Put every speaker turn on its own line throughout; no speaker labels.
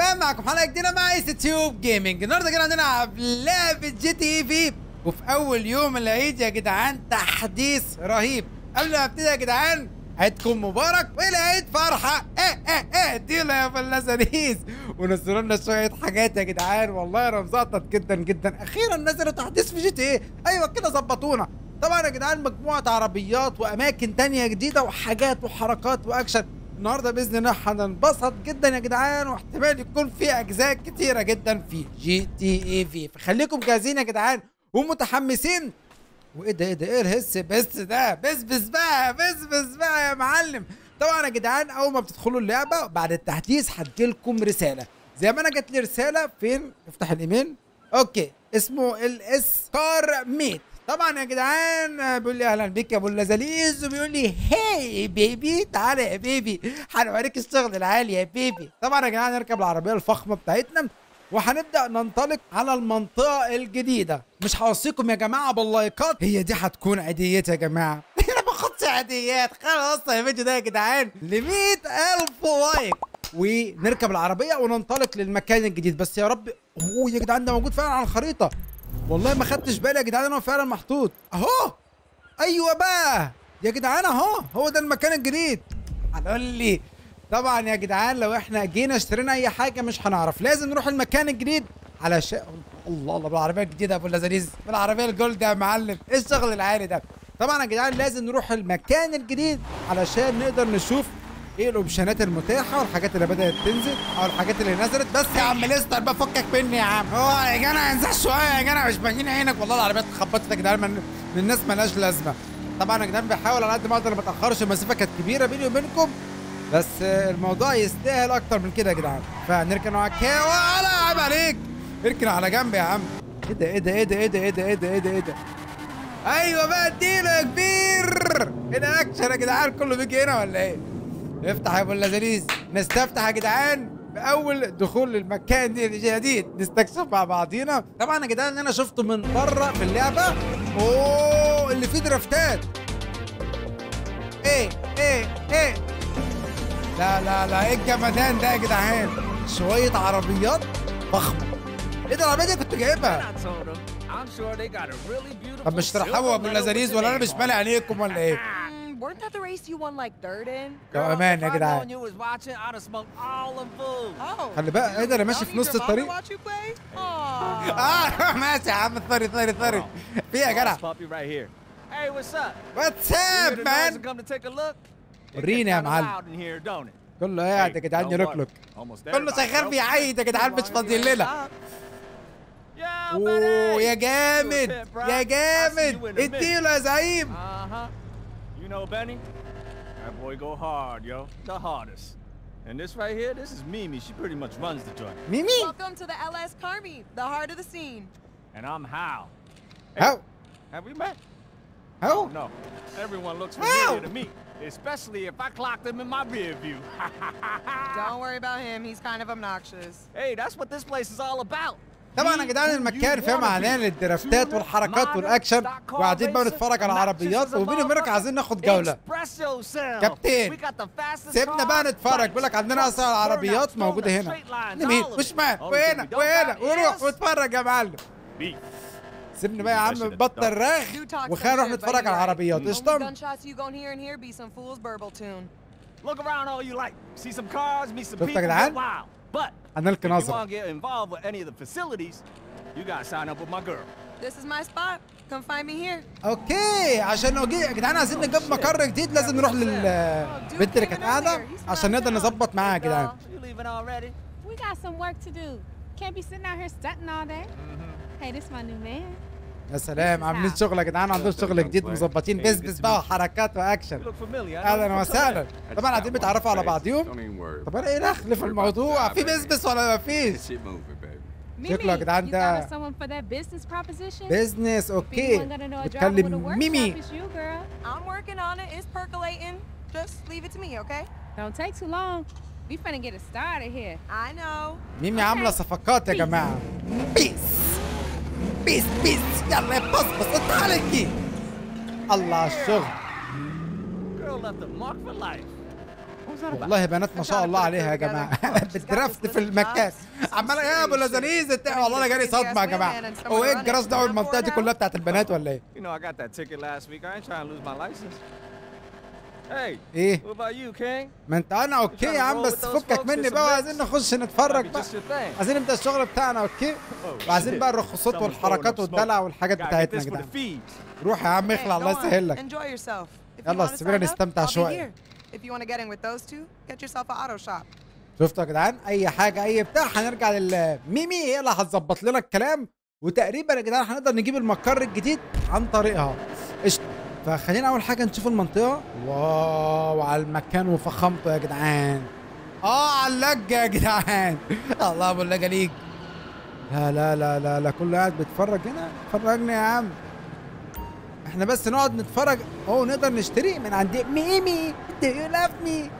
سلام معكم حلقه جديده مع ايس تيوب جيمنج النهارده كده عندنا لعبه جي تي في وفي اول يوم العيد يا جدعان تحديث رهيب قبل ما ابتدي يا جدعان عيدكم مبارك والعيد فرحه ايه ايه ايه اديله يا فلسانيس ونزلوا لنا شويه حاجات يا جدعان والله انا مزقطط جدا جدا اخيرا نزلوا تحديث في جي تي ايه ايوه كده ظبطونا طبعا يا جدعان مجموعه عربيات واماكن تانية جديده وحاجات وحركات واكشن النهارده باذن الله هننبسط جدا يا جدعان واحتمال يكون في اجزاء كتيره جدا في جي تي اي في فخليكم جاهزين يا جدعان ومتحمسين وايه ده ايه ده ايه الهس بس ده بس بس بقى بس بس بقى يا معلم طبعا يا جدعان اول ما بتدخلوا اللعبه بعد التحديث هتجيلكم رساله زي ما انا جات لي رساله فين افتح الايميل اوكي اسمه الاس كار ميت طبعا يا جدعان بيقول لي اهلا بيك يا ابو اللذاذيز وبيقول لي هاي بيبي تعالى يا بيبي هنوريك الشغل العالي يا بيبي طبعا يا جدعان نركب العربيه الفخمه بتاعتنا وهنبدا ننطلق على المنطقه الجديده مش هوصيكم يا جماعه باللايكات هي دي هتكون عيديات يا جماعه انا باخدش عيديات خلاص يا الفيديو ده يا جدعان ل ألف لايك ونركب العربيه وننطلق للمكان الجديد بس يا رب هو يا جدعان ده موجود فعلا على الخريطه والله ما خدتش بالي يا جدعان انه فعلا محطوط اهو ايوه بقى يا جدعان اهو هو ده المكان الجديد هنقول لي طبعا يا جدعان لو احنا جينا اشترينا اي حاجه مش هنعرف لازم نروح المكان الجديد علشان الله الله بالعربيه الجديده يا ابو اللذيذ بالعربيه الجولد يا معلم ايه الشغل العالي ده طبعا يا جدعان لازم نروح المكان الجديد علشان نقدر نشوف ايه الاوبشنات المتاحه والحاجات اللي بدات تنزل او الحاجات اللي نزلت بس يا عم ليستر بقى فكك مني يا عم هو يا جدع انزل شويه يا جدع مش باين عينك والله العربيات اتخبطت يا جدعان من, من الناس مالهاش لازمه طبعا يا جدعان بحاول على قد ما اقدر ما اتاخرش المسافه كانت كبيره بيني وبينكم بس الموضوع يستاهل اكتر من كده يا جدعان فنركن على ولا عيب عليك اركن على جنب يا عم ايه ده ايه ده ايه ده ايه ده ايه ده ايه ده ايه ده ايه ده ايوه بقى اديله يا كبير ايه ده اكشن يا جدعان كله بيجي هنا ولا ايه افتح يا ابو اللذيذ نستفتح يا جدعان باول دخول المكان الجديد نستكشف مع بعضينا طبعا يا جدعان انا شفته من بره في اللعبه اوه اللي فيه درافتات ايه ايه ايه لا لا لا ايه الجمدان ده يا جدعان شويه عربيات ضخمه ايه ده العربيه دي كنت جايبها طب مش ترحبوا ابو اللذيذ ولا انا مش مالي عليكم ولا ايه
weren't that the race you won like third in?
يا امان يا جدعان
Oh.
خلي بقى ايه ده انا ماشي في نص الطريق
Watch you play? Aw.
اه ماشي يا عم ثري ثري ثري في يا جدع
puppy right here. Hey, what's up?
واتساب
You
مان
come to take a look? It
وريني
gets
يا
kinda
معلم
loud in here, don't it?
كله قاعد يا
Hey,
جدعان
don't
يلوكلوك
worry. Almost
كله
everybody
شغال
knows.
بيعيد يا جدعان مش فاضيين لنا
Yeah,
اوه
buddy.
يا
You a
جامد
pimp, bro.
يا
I'll see you
جامد
in a minute.
اديله يا زعيم
Uh-huh. You know Benny? That boy go hard, yo. The hardest. And this right here, this is Mimi. She pretty much runs the joint.
ميمي
Welcome to the LS Car Meet, the heart of the scene.
And I'm Hal.
هاو
Have we met?
هاو
No. Everyone looks
Ow!
familiar to me. Especially if I clocked him in my rear view.
Don't worry about him, he's kind of obnoxious.
Hey, that's what this place is all about.
طبعا يا جدعان المكان فيه معناه للدرافتات والحركات والاكشن وقاعدين بقى نتفرج على العربيات وبيني وبينك عايزين ناخد جوله كابتن، سيبنا بقى نتفرج بيقول لك عندنا اسرع العربيات موجوده هنا يمين وشمال وهنا وهنا وروح واتفرج يا معلم سيبني بقى يا عم بطل رغ
Do talk
وخلينا نروح
some shit, but
نتفرج
you're
على
right.
العربيات
Only
قشطه
gunshots you gon' hear in here be some fool's burble tune.
Look around all you like. See some cars, meet some
شفت يا
people,
جدعان؟
get wild. But
هنلقي
if you
نظره
want to get involved with any of the facilities, you gotta sign up with my girl.
This is my spot. Come find me here.
اوكي عشان لو جه يا جدعان عايزين نجيب مقر جديد لازم نروح للبنت اللي كانت قاعده عشان نقدر نظبط معاها يا جدعان
You leaving already?
We got some work to do. Can't be sitting out here stunting all day. Hey, this my new man.
يا سلام عاملين شغل يا جدعان عندهم شغل جديد مظبطين بزبز بقى وحركات
You
واكشن
look familiar. I know
اهلا
you from
وسهلا
somewhere.
طبعا قاعدين بيتعرفوا على بعضيهم
Don't even worry.
طب انا ايه دخل في الموضوع في بزبز ولا ما فيش
Shit moving, baby.
Mimi,
شكله يا جدعان
you
ده-
thought of someone for that business proposition?
بزنس
If
اوكي
anyone gonna know a job with a
بتكلم
workshop,
ميمي
it's you, girl.
I'm working on it. It's percolating. Just leave it to me, okay?
Don't take too long. We finna get it started here.
I know.
ميمي عامله صفقات يا جماعه بيس بيس بيس يلا يا بصبص انت عليكي الله على الشغل
Girl left a mark for life.
والله بنات ما شاء الله عليها يا جماعه بتدرفت في المكان عماله يا ابو لذيذ انت والله انا جالي صدمه يا جماعه هو ايه الجراس ده والمنطقه دي كلها بتاعت البنات ولا ايه؟
You know, I got that ticket last week. I ain't trying to lose my license. Hey,
ايه؟
what about you, King?
ما انت انا اوكي يا عم بس فكك مني بقى وعايزين نخش نتفرج
Might be
بقى
just your thing.
عايزين نبدا الشغل بتاعنا اوكي
Oh,
وعايزين
shit.
بقى الرخصات
Someone's
والحركات
throwing up
والدلع
smoke.
والحاجات
Gotta get
بتاعتنا
this
يا
for the
جدعان
feeds.
روح يا عم اخلع
Hey,
الله
go on.
يسهل لك
Enjoy yourself. If
يلا
you wanna
سيبنا
sign up,
نستمتع
I'll be
شوية.
here. If you want to get in with those two, get yourself an auto shop.
شفتوا يا جدعان اي حاجه اي بتاع هنرجع للميمي هي اللي هتظبط لنا الكلام وتقريبا يا جدعان هنقدر نجيب المقر الجديد عن طريقها قشطه فخلينا اول حاجه نشوف المنطقه واو على المكان وفخامته يا جدعان اه على اللجه يا جدعان الله ابو اللجه ليك لا لا لا لا لا كله قاعد بيتفرج هنا فرجني يا عم احنا بس نقعد نتفرج اهو نقدر نشتري من عند ميمي do you love me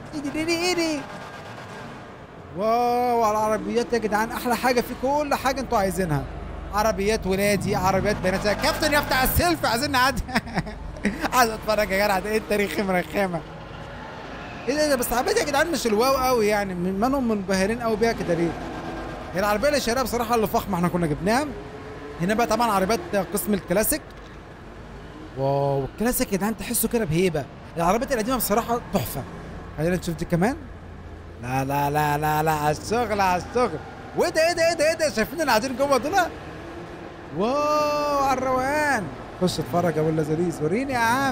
واو على العربيات يا جدعان احلى حاجه في كل حاجه انتوا عايزينها عربيات ولادي عربيات بنات يا كابتن يا بتاع السيلفي عايزين نعدي عايز اتفرج يا جدع ده ايه التاريخ مرخامه ايه ده, ده بس عربيات يا جدعان مش الواو قوي يعني من منهم منبهرين قوي بيها كده ليه هي العربيه اللي شاريها بصراحه اللي فخمه احنا كنا جبناها هنا بقى طبعا عربيات قسم الكلاسيك واو الكلاسيك يا جدعان تحسوا كده بهيبه العربيات القديمه بصراحه تحفه خلينا نشوف دي كمان لا لا لا لا لا على الشغل على الشغل وايه ده ايه ده ايه ده ايه ده شايفين اللي قاعدين جوه دول واو على الروقان خش اتفرج يا ابو اللذيذ وريني يا عم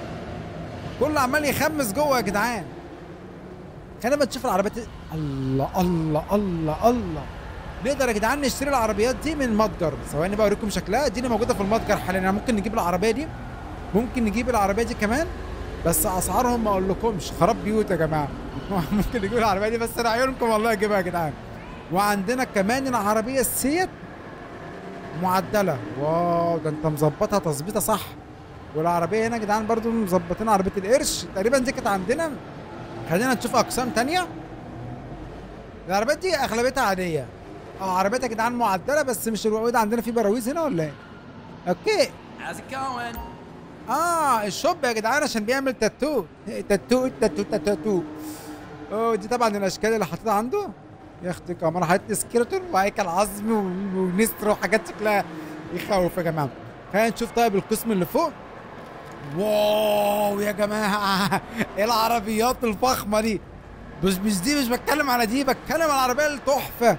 كله عمال يخمس جوه يا جدعان خلينا بقى نشوف العربيات الله الله الله الله نقدر يا جدعان نشتري العربيات دي من المتجر ثواني بقى اوريكم شكلها دي اللي موجوده في المتجر حاليا يعني ممكن نجيب العربيه دي ممكن نجيب العربيه دي كمان بس اسعارهم ما اقولكمش خراب بيوت يا جماعه ممكن نجيب العربيه دي بس انا عيونكم والله اجيبها يا جدعان وعندنا كمان العربيه السيت معدله واو ده انت مظبطها تظبيطه صح والعربيه هنا يا جدعان برضو مظبطين عربيه القرش تقريبا دي كانت عندنا خلينا نشوف اقسام تانية العربيات دي اغلبيتها عاديه اه عربيات يا جدعان معدله بس مش الوقود عندنا في براويز هنا ولا ايه اوكي
How's it going?
اه الشوب يا جدعان عشان بيعمل تاتو تاتو تاتو تاتو تاتو اوه دي طبعا الاشكال اللي حاططها عنده يا اختي كمان حاطط سكيلتون وهيكل عظمي و- ونستر وحاجات شكلها يخوف يا جماعه خلينا نشوف طيب القسم اللي فوق واو يا جماعه ايه العربيات الفخمه دي بس مش دي مش بتكلم على دي بتكلم على العربيه التحفه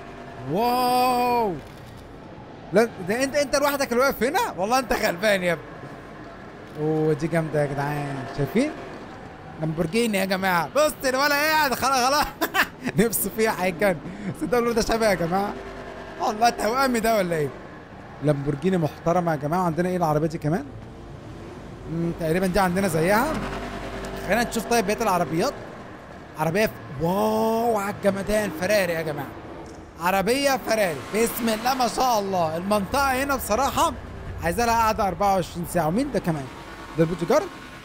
واو لا ده انت انت لوحدك اللي واقف هنا والله انت غلبان يا ابني اوه دي جامده يا جدعان شايفين لامبورجيني يا جماعه بص الولا قاعد خلاص خلاص نفسه فيها هيكن صدقوا ده شبه يا جماعه والله توامي ده ولا ايه لامبورجيني محترمه يا جماعه عندنا ايه العربيه دي كمان مم، تقريبا دي عندنا زيها خلينا نشوف طيب بقيه العربيات عربيه ف... واو على الجمدان فراري يا جماعه عربيه فراري بسم الله ما شاء الله المنطقه هنا بصراحه عايزه لها قاعده 24 ساعه ومين ده كمان ده البوتيجارد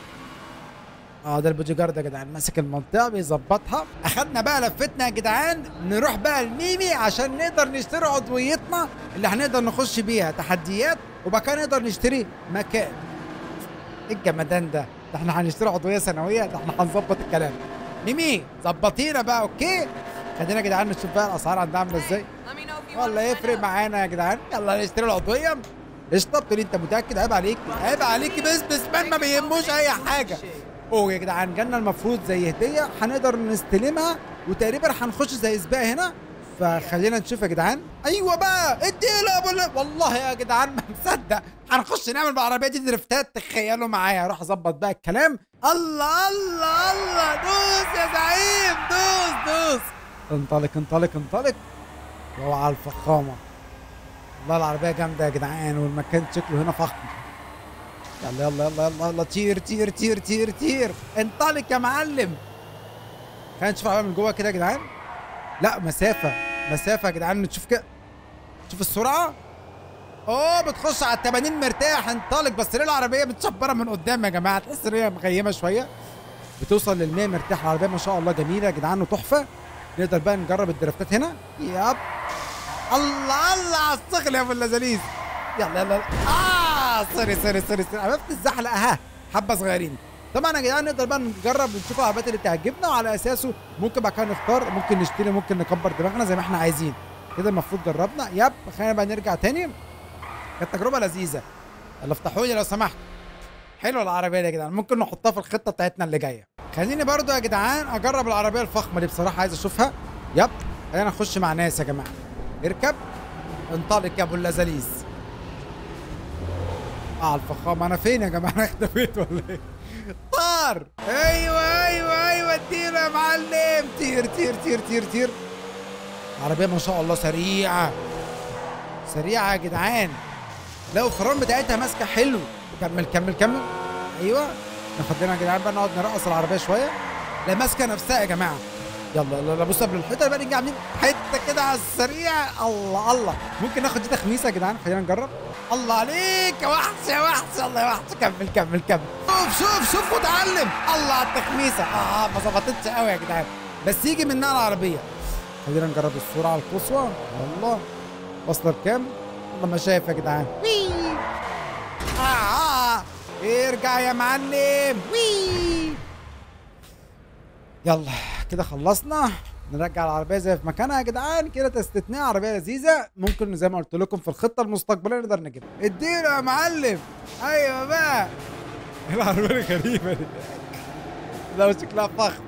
اه ده البوتيجارد يا جدعان ماسك المنطقه بيظبطها اخدنا بقى لفتنا يا جدعان نروح بقى الميمي عشان نقدر نشتري عضويتنا اللي هنقدر نخش بيها تحديات وبقى كان نقدر نشتري مكان ايه الجمدان ده ده احنا هنشتري عضويه سنويه ده احنا هنظبط الكلام ميمي ظبطينا بقى اوكي خلينا يا جدعان نشوف بقى الاسعار عندها عامله ازاي
Let me know if you
والله
wanna sign
يفرق
up.
معانا يا جدعان يلا نشتري العضويه قشطه بتقولي انت متاكد عيب عليك عيب عليك بس مان ما بيهموش اي حاجه اوه يا جدعان جالنا المفروض زي هديه هنقدر نستلمها وتقريبا هنخش زي سباق هنا فخلينا نشوف يا جدعان ايوه بقى اديله يا ابو ال- والله يا جدعان ما مصدق هنخش نعمل بالعربيه دي درفتات تخيلوا معايا اروح اظبط بقى الكلام الله الله الله دوس يا زعيم دوس دوس انطلق انطلق انطلق وهو على الفخامه والله العربيه جامده يا جدعان والمكان شكله هنا فخم يلا يلا يلا يلا يلا طير طير طير طير طير انطلق يا معلم خلينا نشوف العربيه من جوه كده يا جدعان لا مسافه مسافه يا جدعان نشوف كده شوف السرعه اوه بتخش على ال 80 مرتاح انطلق بس ليه العربيه متشبره من قدام يا جماعه تحس ان هي مغيمه شويه بتوصل لل 100 مرتاح العربيه ما شاء الله جميله يا جدعان وتحفه نقدر بقى نجرب الدرافتات هنا ياب الله الله على الصقل يا ابو اللذيذ يلا يلا يلا. اه سوري سوري سوري سوري عرفت الزحلقه ها حبه صغيرين طبعا يا جدعان نقدر بقى نجرب ونشوف العربيات اللي تعجبنا وعلى اساسه ممكن بعد كده نختار ممكن نشتري ممكن نكبر دماغنا زي ما احنا عايزين كده المفروض جربنا يب خلينا بقى نرجع تاني كانت تجربه لذيذه يلا افتحوا لي لو سمحت حلوه العربيه دي يا جدعان ممكن نحطها في الخطه بتاعتنا اللي جايه خليني برضو يا جدعان اجرب العربيه الفخمه دي بصراحه عايز اشوفها يب خلينا نخش مع ناس يا جماعه اركب انطلق يا ابو اللذاذيز اه الفخامه انا فين يا جماعه انا اختفيت ولا ايه طار ايوه ايوه ايوه اديله يا معلم طير طير طير طير طير عربيه ما شاء الله سريعه سريعه يا جدعان لا الفرامل بتاعتها ماسكه حلو كمل كمل كمل ايوه ناخد لنا يا جدعان بقى نقعد نرقص العربيه شويه لا ماسكه نفسها يا جماعه يلا يلا يلا بص قبل الحته بقى نيجي عاملين حته كده على السريع الله الله ممكن ناخد دي تخميسه يا جدعان خلينا نجرب الله عليك يا وحش يا وحش الله يا وحش كمل كمل كمل شوف شوف شوف وتعلم الله على التخميسه اه ما ظبطتش قوي يا جدعان بس يجي منها العربيه خلينا نجرب السرعه القصوى والله واصله لكام؟ والله ما شايف يا جدعان وي آه آه. ارجع يا معلم وي يلا كده خلصنا نرجع العربيه زي في مكانها يا جدعان كده تستثناء عربيه لذيذه ممكن زي ما قلت لكم في الخطه المستقبليه نقدر نجيبها اديله يا معلم ايوه بقى العربيه الغريبه دي لا شكلها فخم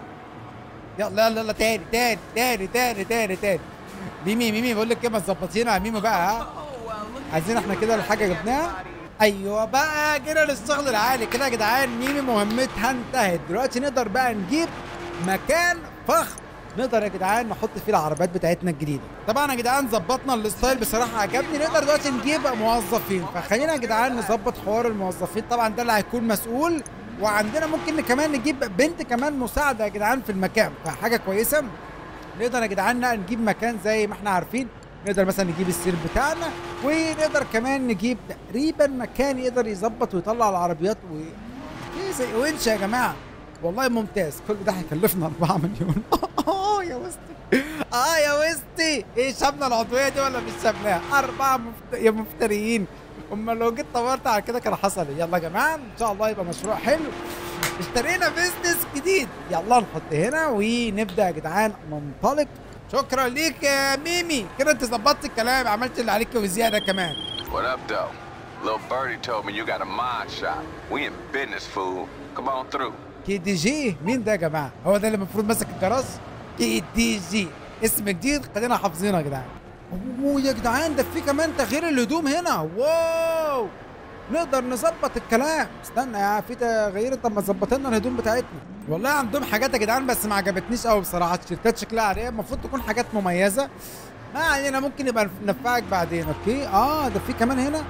يلا يلا يلا تاني تاني تاني تاني تاني تاني ميمي ميمي بقول لك ايه ما تظبطينا يا ميمي بقى ها عايزين احنا كده الحاجه جبناها ايوه بقى كده للشغل العالي كده يا جدعان ميمي مهمتها انتهت دلوقتي نقدر بقى نجيب مكان فخم نقدر يا جدعان نحط فيه العربيات بتاعتنا الجديده طبعا يا جدعان ظبطنا الستايل بصراحه عجبني نقدر دلوقتي نجيب موظفين فخلينا يا جدعان نظبط حوار الموظفين طبعا ده اللي هيكون مسؤول وعندنا ممكن كمان نجيب بنت كمان مساعده يا جدعان في المكان فحاجه كويسه نقدر يا جدعان نجيب مكان زي ما احنا عارفين نقدر مثلا نجيب السير بتاعنا ونقدر كمان نجيب تقريبا مكان يقدر يظبط ويطلع العربيات و إيه زي ونش يا جماعه والله ممتاز كل ده هيكلفنا 4 مليون اه يا وسطي اه يا وسطي ايه شامله العضويه دي ولا مش شاملاها اربعه مفت... يا مفتريين امال لو جيت طورت على كده كان حصل إيه؟ يلا يا جماعه ان شاء الله يبقى مشروع حلو اشترينا بيزنس جديد يلا نحط هنا ونبدا يا جدعان ننطلق شكرا ليك يا ميمي كده انت ظبطت الكلام عملت اللي عليك وزياده كمان
What up, though? Little Birdie told me you got a mod shop. We in business, fool. Come on through.
كي دي جي مين ده يا جماعه هو ده اللي المفروض ماسك الجراج كي دي جي اسم جديد خلينا حافظينه يا جدعان اوه يا جدعان ده في كمان تغيير الهدوم هنا واو نقدر نظبط الكلام استنى يا في تغيير طب ما ظبط لنا الهدوم بتاعتنا والله عندهم حاجات يا جدعان بس ما عجبتنيش قوي بصراحه التيشيرتات شكلها عاديه المفروض تكون حاجات مميزه ما علينا ممكن يبقى ننفعك بعدين اوكي اه ده في كمان هنا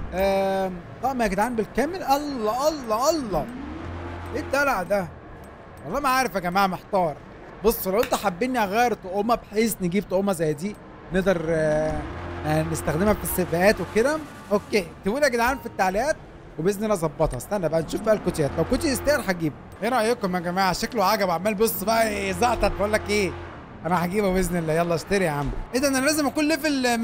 آه طقم يا جدعان بالكامل الله الله الله ايه الدلع ده والله ما عارف يا جماعه محتار بص لو انتوا حابين اغير طقومه بحيث نجيب طقومه زي دي نقدر آه آه، نستخدمها في السباقات وكده اوكي اكتبوا لي يا جدعان في التعليقات وباذن الله اظبطها استنى بقى نشوف بقى الكوتشيات لو كوتشي يستاهل هجيبه ايه رايكم يا جماعه شكله عجب عمال بص بقى يزقطط بقول لك ايه انا هجيبه باذن الله يلا اشتري يا عم ايه ده انا لازم اكون ليفل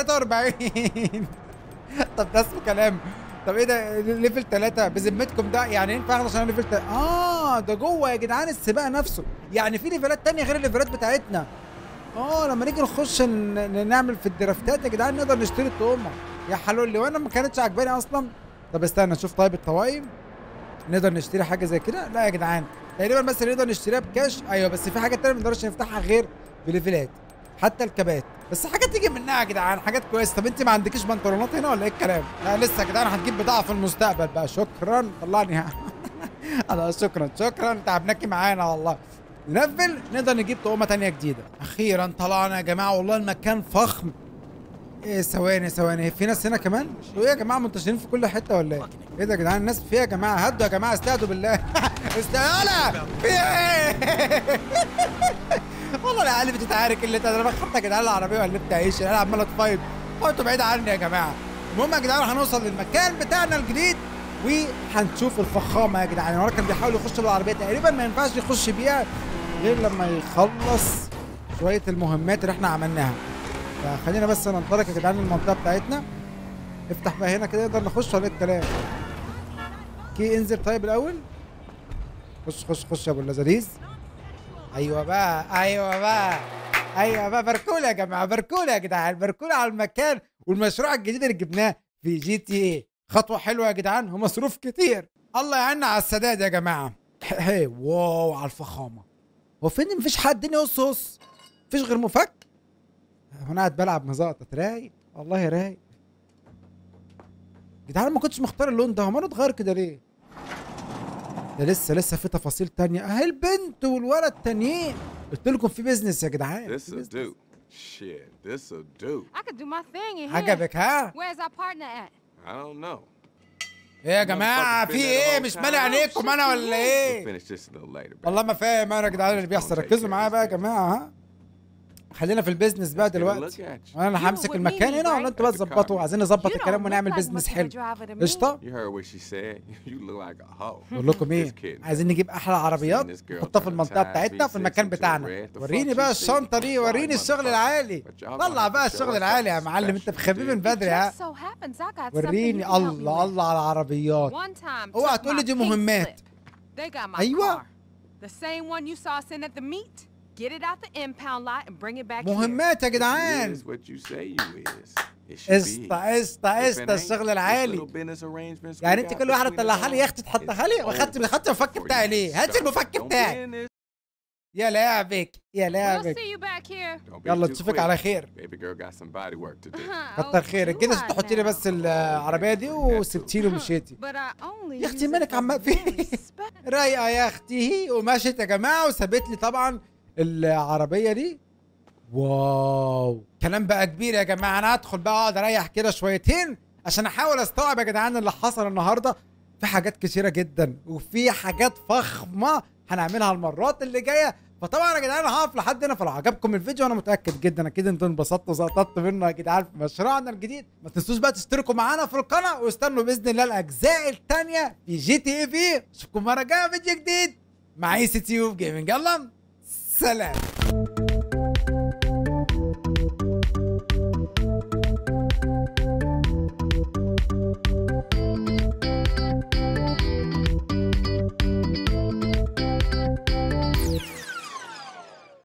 243 طب ده اسمه كلام طب ايه ده ليفل 3 بذمتكم ده يعني ينفع اخد عشان أنا ليفل 3 اه ده جوه يا جدعان السباق نفسه يعني في ليفلات تانية غير الليفلات بتاعتنا اه لما نيجي نخش ن- ن- نعمل في الدرافتات يا جدعان نقدر نشتري الطقمه يا حلولي وانا ما كانتش عجباني اصلا طب استنى نشوف طيب الطواقم نقدر نشتري حاجه زي كده لا يا جدعان تقريبا بس نقدر نشتريها بكاش ايوه بس في حاجات تانية ما نقدرش نفتحها غير بليفلات حتى الكبات بس حاجات تيجي منها يا جدعان حاجات كويسه طب انت ما عندكيش بنطلونات هنا ولا ايه الكلام لا لسه يا جدعان هتجيب بضاعه في المستقبل بقى شكرا طلعني انا شكرا شكرا تعبناكي معانا والله ننفل نقدر نجيب طقومه تانية جديده اخيرا طلعنا يا جماعه والله المكان فخم ايه ثواني ثواني في ناس هنا كمان ايه يا جماعه منتشرين في كل حته ولا ايه ايه ده يا جدعان الناس فيها يا جماعه هدوا يا جماعه استهدوا بالله استهلا في ايه والله العيال بتتعارك اللي انا خدت يا جدعان العربيه ولا بتعيش العيال عماله تفايض انتوا بعيد عني يا جماعه المهم يا جدعان هنوصل للمكان بتاعنا الجديد وهنشوف الفخامه يا جدعان الولد كان بيحاول يخش بالعربيه تقريبا ما ينفعش يخش بيها غير لما يخلص شويه المهمات اللي احنا عملناها فخلينا بس ننطلق يا جدعان المنطقه بتاعتنا افتح بقى هنا كده نقدر نخش ولا إيه الكلام كي انزل طيب الاول خش خش خش يا ابو اللذاذيز ايوه بقى ايوه بقى ايوه بقى باركولا يا جماعه باركولا يا جدعان باركولا على المكان والمشروع الجديد اللي جبناه في جي تي اي خطوه حلوه يا جدعان ومصروف كتير الله يعيننا على السداد يا جماعه هي واو على الفخامه هو فين مفيش حد هنا يقص قص مفيش غير مفك انا قاعد بلعب مزقطط رايق والله رايق جدعان ما كنتش مختار اللون ده هو اتغير كده ليه ده لسه لسه في تفاصيل تانية اهي البنت والولد تانيين قلت لكم في بيزنس يا جدعان
This'll
في بيزنس.
do. Shit, this'll do.
I could do my thing in here.
عجبك ها
Where's our partner at?
I don't know.
ايه يا جماعه في ايه مش مالي عينيكم انا ولا
We'll
ايه
finish this a little later. baby.
والله ما فاهم انا يا جدعان اللي بيحصل ركزوا معايا بقى يا جماعه ها خلينا في البيزنس بقى
Get a look
دلوقتي
at you.
وانا
You
همسك
with
المكان
me,
هنا ولا
right?
انتوا بقى تظبطوا عايزين نظبط
You
الكلام
don't
ونعمل
look like
بيزنس
much of a
حلو
driver to me.
قشطه
You heard what she said. You look like a hoe.
بقول لكم ايه
This kid.
عايزين نجيب احلى عربيات
Seen this girl
نحطها في
turn
المنطقه
tide
بتاعتنا في
V6
المكان
into
بتاعنا
red. The
وريني
fuck
بقى
you
الشنطه
see?
دي وريني
Sorry,
الشغل
motherfucker.
العالي
But y'all
طلع
gonna
بقى
have to show
الشغل
us
العالي يا
something
معلم انت
special,
بخبيه من
dude.
بدري ها
Just so happens I got something you
وريني
can help me
الله
with.
الله على العربيات
One time
اوعى
took
تقول لي
my
دي
pink
مهمات.
slip. They got my
أيوة.
car. The same one you saw sitting at the meet. Get it out the impound lot and bring it back here.
مهمات يا
If you
جدعان
is what you say you is. It should be.
قشطه قشطه
If it
قشطه
ain't,
الشغل
this
العالي
little business arrangements we
يعني انت
got
كل واحده
between
تطلعها لي
us
يا اختي تحطها لي
is
واخدت
over
خدت المفك
before
بتاعي
you
ليه هات
start.
المفك
Don't be
بتاعي
in this.
يا لعبك يا
We'll
لعبك
see you back here.
Don't be
يلا
too
نشوفك
quick.
على خير
Baby girl got some body work to do.
كتر خيرك كده
Oh,
تحطي لي
now.
بس العربيه دي وسبتيني ومشيتي
But I only
يا اختي
use it
مالك
for
عمال في
very special-
رايقه يا اختي ومشيت يا جماعه وسابت لي طبعا العربيه دي واو كلام بقى كبير يا جماعه انا هدخل بقى اقعد اريح كده شويتين عشان احاول استوعب يا جدعان اللي حصل النهارده في حاجات كتيره جدا وفي حاجات فخمه هنعملها المرات اللي جايه فطبعا يا جدعان هقف لحد هنا فلو عجبكم الفيديو انا متاكد جدا اكيد انتوا انبسطتوا وزقططتوا منه يا جدعان في مشروعنا الجديد ما تنسوش بقى تشتركوا معانا في القناه واستنوا باذن الله الاجزاء الثانيه في جي تي اي في اشوفكم مره جايه فيديو جديد مع اي سي تيوب جيمنج يلا سلام